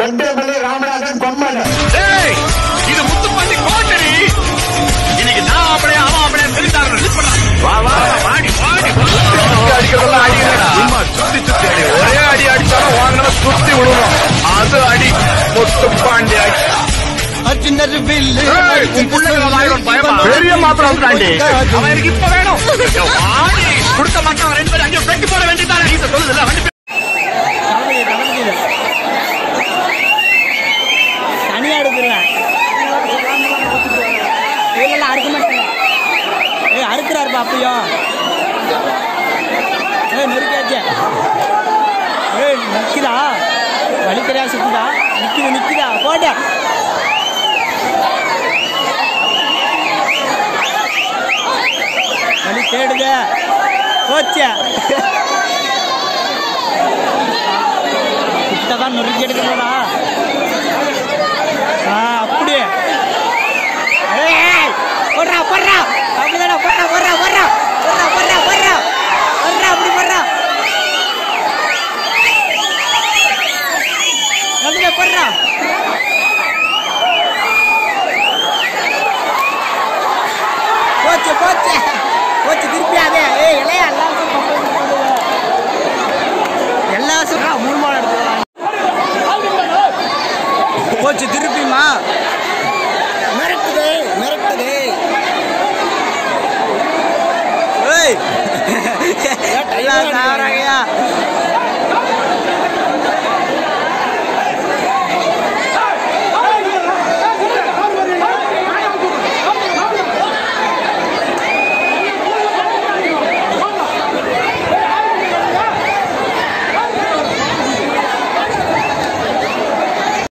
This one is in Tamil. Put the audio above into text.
ஒன்றமல்லி ராமநாதன் கொம்மன் டேய் இது முத்துப்பாண்டி கோட்டரி இன்னைக்கு நான் அப்படியே அவன் அப்படியே தெரிந்தாங்க வா வா வாடி வாடி அடிக்கிறதெல்லாம் அடிக்கடா சும்மா சுத்தி சுத்தி அடி ஒரே அடி அடிச்சாலும் வாங்கினா சுத்தி விழுவோம் அது அடி முத்துப்பாண்டி அடி ஏய், உன் புள்ளைங்கள வாயிலும் பயமா? பெரிய மாப்பிள்ள வந்துட்டாண்டி. அவன் எனக்கு இப்ப வேணும் வாடி கொடுக்க மாட்டான் ரெண்டு பேரும் அங்கே வெட்டி போட வேண்டியதானே நீ சொல்லுதுல்ல வண்டி தனியா எடுத்துருவேன் இல்ல அறுக்க மாட்டேன் ஏய் அறுக்கிறாருப்பா அப்பயும் ஏய் நெருக்காச்சே ஏய் நிக்குதா வலிக்கறியா சுத்துதா நிக்குது நிக்குதா போட்ட வலி தேடுதே போச்சே கிட்டதான் நொறுக்கி எடுக்கிறதா ஆ அப்படியே ஏய் போடுறா போடுறா அப்படிதானே போடுறா போடுறா போடுறா போடுறா போடுறா போடுறா போடுறா அப்படி போடுறா அப்படியே போடுறா போச்சு போச்சு போச்சு திருப்பி அதே ஏய் இளையா எல்லாரும் எல்லா சொல்றா மூணு மாடு எடுத்துக்கலாம் போச்சு திருப்பிமா மிரட்டுது மிரட்டுது ஏய் எல்லாம் சாவறாங்க